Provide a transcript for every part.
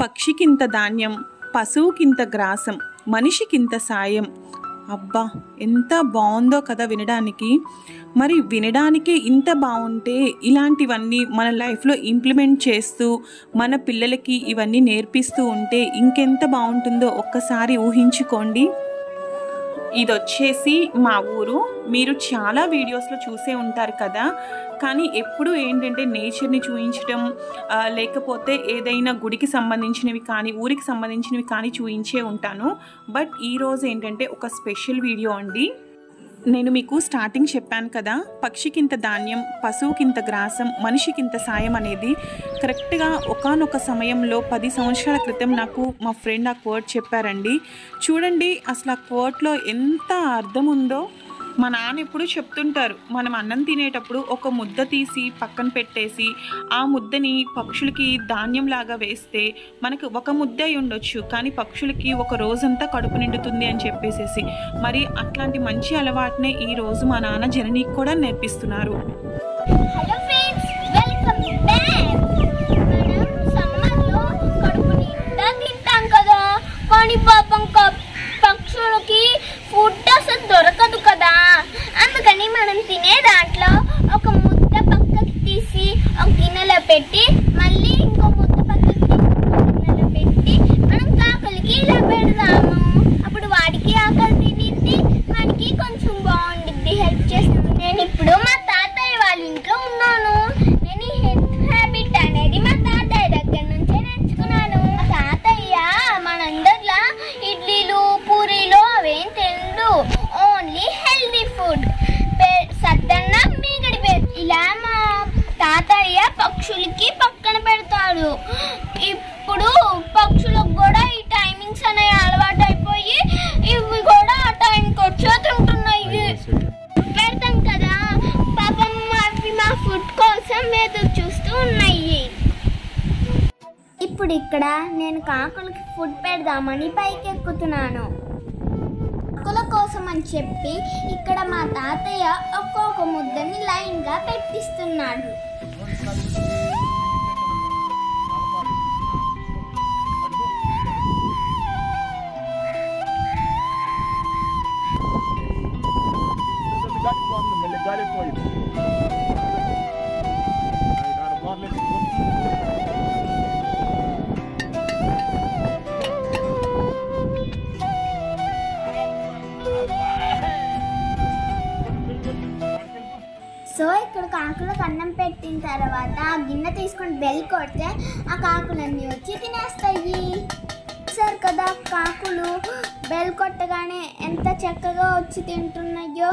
పక్షికింత ధాన్యం పశువుకింత గ్రాసం మనిషికింత సాయం అబ్బా ఎంత బాగుందో కదా వినడానికి మరి వినడానికే ఇంత బాగుంటే ఇలాంటివన్నీ మన లైఫ్లో ఇంప్లిమెంట్ చేస్తూ మన పిల్లలకి ఇవన్నీ నేర్పిస్తూ ఉంటే ఇంకెంత బాగుంటుందో ఒక్కసారి ఊహించుకోండి ఇది వచ్చేసి మా ఊరు మీరు చాలా వీడియోస్లో చూసే ఉంటారు కదా కానీ ఎప్పుడు ఏంటంటే నేచర్ని చూపించడం ఆ, లేకపోతే ఏదైనా గుడికి సంబంధించినవి కానీ ఊరికి సంబంధించినవి కానీ చూపించే ఉంటాను బట్ ఈరోజు ఏంటంటే ఒక స్పెషల్ వీడియో అండి నేను మీకు స్టార్టింగ్ చెప్పాను కదా పక్షికింత ధాన్యం పశువుకింత గ్రాసం మనిషికింత సాయం అనేది కరెక్ట్గా ఒకానొక సమయంలో పది సంవత్సరాల క్రితం నాకు మా ఫ్రెండ్ ఆ కోట్ చెప్పారండి చూడండి అసలు ఆ కోట్లో ఎంత అర్థం ఉందో మా నాన్న ఎప్పుడు చెప్తుంటారు మనం అన్నం తినేటప్పుడు ఒక ముద్ద తీసి పక్కన పెట్టేసి ఆ ముద్దని పక్షులకి ధాన్యం లాగా వేస్తే మనకు ఒక ముద్ద అయి ఉండొచ్చు కానీ పక్షులకి ఒక రోజంతా కడుపు నిండుతుంది అని చెప్పేసేసి మరి అట్లాంటి మంచి అలవాటునే ఈ రోజు మా నాన్న జననీకి కూడా నేర్పిస్తున్నారు హలో ఫ్రెండ్స్ వెల్కమ్ బ్యాక్ మనం సమ్మర్లో కడుపు నిండా తింటాం కదా కానీ పాపం క- పక్షులకి ఫుడ్ అసలు దొరకదు కదా అందుకని మనం తినే దాంట్లో ఒక ముద్ద పక్కకి తీసి ఒక గిన్నెలో పెట్టి మళ్ళీ ఇంకో ముద్ద పక్కకి తీసి ఒక గిన్నెలో పెట్టి మనం కాకులకి ఇలా పెడదాము అప్పుడు వాడికి ఆకలి తినిద్ది మనకి కొంచెం బాగుండిద్ది హెల్ప్ చేస్తాము నేను ఇప్పుడు మా తాతయ్య వాళ్ళ ఇంట్లో ఉన్నాను నేను ఈ హెడ్ హ్యాబిట్ అనేది మా తాతయ్య దగ్గర నుంచే నేర్చుకున్నాను మా తాతయ్య మనందరిలా ఇడ్లీలు పూరీలు అవేం తిండు ఓన్లీ హెల్దీ ఫుడ్ సద్దన్నం మీగడి పె- ఇలా మా తాతయ్య పక్షులకి పక్కన పెడతాడు ఇప్పుడు పక్షులకు కూడా ఈ టైమింగ్స్ అనేవి అలవాటు అయిపోయి ఇవి కూడా ఆ టైంకి వచ్చే తింటున్నాయి పెడతాం కదా పాపం అవి మా ఫుడ్ కోసం ఎదురు చూస్తూ ఉన్నాయి ఇప్పుడు ఇక్కడ నేను కాకులకి ఫుడ్ పెడదామని పైకి ఎక్కుతున్నాను కాకుల కోసం అని చెప్పి ఇక్కడ మా తాతయ్య ఒక్కొక్క ముద్దని లైన్ గా పెట్టిస్తున్నాడు సో ఇక్కడ కాకులకు అన్నం పెట్టిన తర్వాత ఆ గిన్నె తీసుకొని బెల్ కొడితే ఆ కాకులన్నీ వచ్చి తినేస్తాయి సార్ కదా కాకులు బెల్ కొట్టగానే ఎంత చక్కగా వచ్చి తింటున్నాయో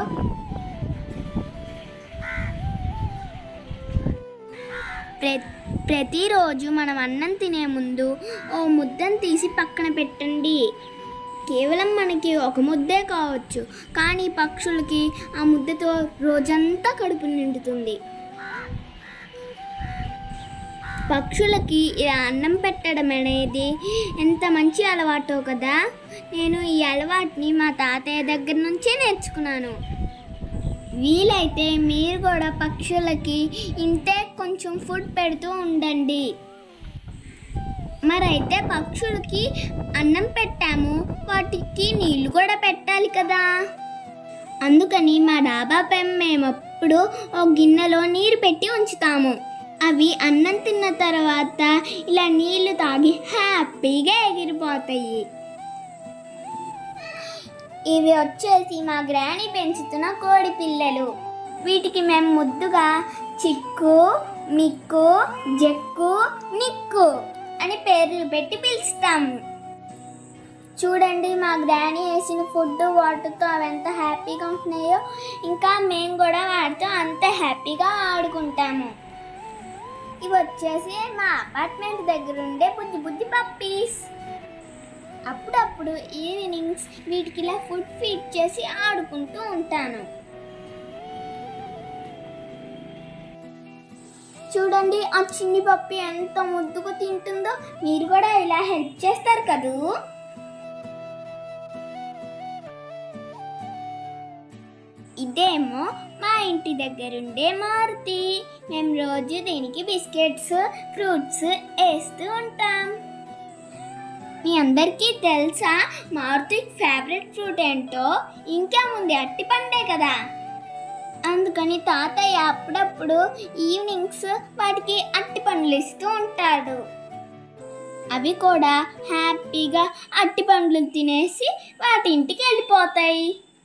ప్ర ప్రతిరోజు మనం అన్నం తినే ముందు ఓ ముద్దను తీసి పక్కన పెట్టండి కేవలం మనకి ఒక ముద్దే కావచ్చు కానీ పక్షులకి ఆ ముద్దతో రోజంతా కడుపు నిండుతుంది పక్షులకి ఇలా అన్నం పెట్టడం అనేది ఎంత మంచి అలవాటో కదా నేను ఈ అలవాటుని మా తాతయ్య దగ్గర నుంచే నేర్చుకున్నాను వీలైతే మీరు కూడా పక్షులకి ఇంతే కొంచెం ఫుడ్ పెడుతూ ఉండండి మరైతే పక్షులకి అన్నం పెట్టాము వాటికి నీళ్లు కూడా పెట్టాలి కదా అందుకని మా డాబాపై మేము ఎప్పుడు ఒక గిన్నెలో నీరు పెట్టి ఉంచుతాము అవి అన్నం తిన్న తర్వాత ఇలా నీళ్లు తాగి హ్యాపీగా ఎగిరిపోతాయి ఇవి వచ్చేసి మా గ్రాని పెంచుతున్న కోడి పిల్లలు వీటికి మేము ముద్దుగా చిక్కు మిక్కు జక్కు నిక్కు అని పేర్లు పెట్టి పిలుస్తాము చూడండి మా గ్రాని వేసిన ఫుడ్ వాటర్తో అవి ఎంత హ్యాపీగా ఉంటున్నాయో ఇంకా మేము కూడా వాటితో అంత హ్యాపీగా ఆడుకుంటాము ఇవి వచ్చేసి మా అపార్ట్మెంట్ దగ్గర ఉండే బుద్ధి బుద్ధి పప్పీస్ అప్పుడప్పుడు ఈవినింగ్స్ వీటికి ఇలా ఫుడ్ ఫీడ్ చేసి ఆడుకుంటూ ఉంటాను చూడండి ఆ చిన్ని పప్పి ఎంత ముద్దుగా తింటుందో మీరు కూడా ఇలా హెల్ప్ చేస్తారు కదూ ఇదేమో మా ఇంటి దగ్గరుండే మారుతి మేము రోజు దీనికి బిస్కెట్స్ ఫ్రూట్స్ వేస్తూ ఉంటాం మీ అందరికీ తెలుసా మారుతిక్ ఫేవరెట్ ఫ్రూట్ ఏంటో ఇంకేముంది అట్టి పండే కదా అందుకని తాతయ్య అప్పుడప్పుడు ఈవినింగ్స్ వాటికి అట్టి పండ్లు ఇస్తూ ఉంటాడు అవి కూడా హ్యాపీగా అట్టి పండ్లు తినేసి వాటి ఇంటికి వెళ్ళిపోతాయి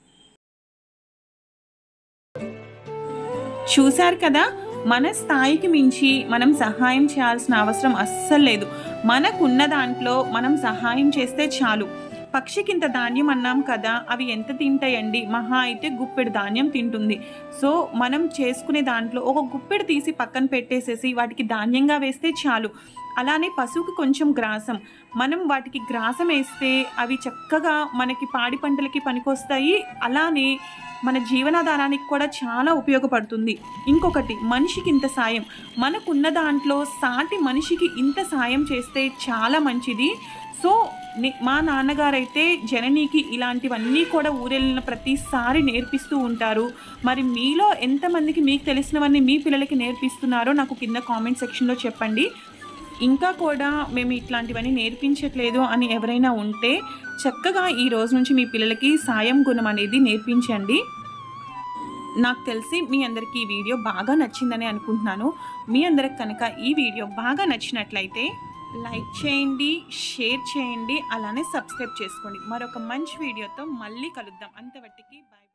చూశారు కదా మన స్థాయికి మించి మనం సహాయం చేయాల్సిన అవసరం అస్సలు లేదు మనకున్న దాంట్లో మనం సహాయం చేస్తే చాలు పక్షికి ఇంత ధాన్యం అన్నాం కదా అవి ఎంత తింటాయండి మహా అయితే గుప్పెడు ధాన్యం తింటుంది సో మనం చేసుకునే దాంట్లో ఒక గుప్పెడు తీసి పక్కన పెట్టేసేసి వాటికి ధాన్యంగా వేస్తే చాలు అలానే పశువుకి కొంచెం గ్రాసం మనం వాటికి గ్రాసం వేస్తే అవి చక్కగా మనకి పాడి పంటలకి పనికొస్తాయి అలానే మన జీవనాధారానికి కూడా చాలా ఉపయోగపడుతుంది ఇంకొకటి మనిషికి ఇంత సాయం మనకున్న దాంట్లో సాటి మనిషికి ఇంత సాయం చేస్తే చాలా మంచిది సో ని- మా నాన్నగారైతే జననీకి ఇలాంటివన్నీ కూడా ఊరెళ్ళిన ప్రతిసారి నేర్పిస్తూ ఉంటారు మరి మీలో ఎంతమందికి మీకు తెలిసినవన్నీ మీ పిల్లలకి నేర్పిస్తున్నారో నాకు కింద కామెంట్ సెక్షన్లో చెప్పండి ఇంకా కూడా మేము ఇట్లాంటివన్నీ నేర్పించట్లేదు అని ఎవరైనా ఉంటే చక్కగా ఈ రోజు నుంచి మీ పిల్లలకి సాయం గుణం అనేది నేర్పించండి నాకు తెలిసి మీ అందరికీ ఈ వీడియో బాగా నచ్చిందని అనుకుంటున్నాను మీ అందరికి కనుక ఈ వీడియో బాగా నచ్చినట్లయితే లైక్ చేయండి షేర్ చేయండి అలానే సబ్స్క్రైబ్ చేసుకోండి మరొక మంచి వీడియోతో మళ్ళీ కలుద్దాం అంతవట్టికి బాయ్